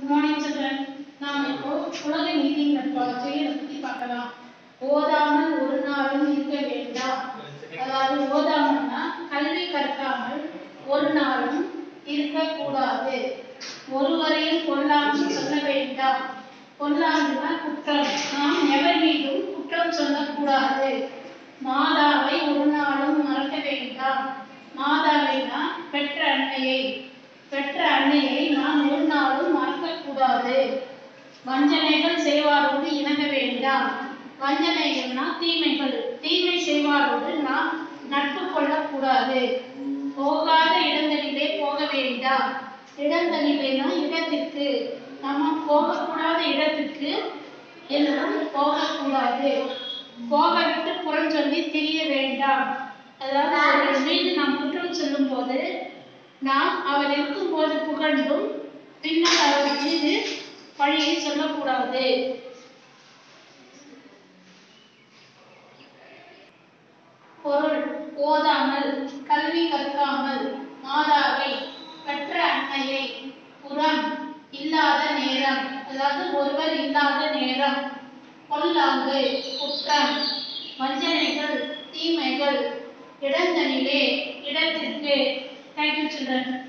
morning children நாம் இப்போ உலக நீதிங்கிற பாடத்தை பற்றி பார்க்கலாம் ஓதாமல் ஒரு நாளும் இருக்க வேண்டாம் அதாவது ஓதாமல்னா கல்வி கற்காமல் ஒரு நாளும் இருக்கக்கூடாது ஒருவரையும் கொல்லாமல் சொல்ல வேண்டாம் கொல்லாதுன்னா குற்றம் நாம் எவர் மீதும் குற்றம் சொல்லக்கூடாது மாதாவை ஒரு நாளும் மறக்க வேண்டாம் மாதாவைனா பெற்ற அன்னையை பெற்ற அன்னையை நாம் ஒரு நாளும் மறக்கக்கூடாது வஞ்சனைகள் செய்வாரோடு இணங்க வேண்டாம் வஞ்சனைகள்னா தீமைகள் தீமை செய்வாரோடு நாம் நட்பு கொள்ளக்கூடாது போகாத இடங்களிலே போக வேண்டாம் இடங்களிலேனா இடத்திற்கு நம்ம போகக்கூடாத இடத்துக்கு எல்லோரும் போகக்கூடாது போக விட்டு புறம் சொல்லி தெரிய வேண்டாம் அதாவது ஒருவர் மீது நாம் குற்றம் சொல்லும் போது நாம் அவர் இருக்கும்போது புகழ்ந்தும் பின்னர் அவர் மீது பழியை சொல்லக்கூடாது பொருள் ஓதாமல் கல்வி கற்காமல் மாதாவை பெற்ற அன்னையை புறம் இல்லாத நேரம் அதாவது ஒருவர் இல்லாத நேரம் பொல்லாங்கு குற்றம் வஞ்சனைகள் தீமைகள் இடங்களிலே இடத்திற்கு தேங்க்யூ சில்ட்ரன்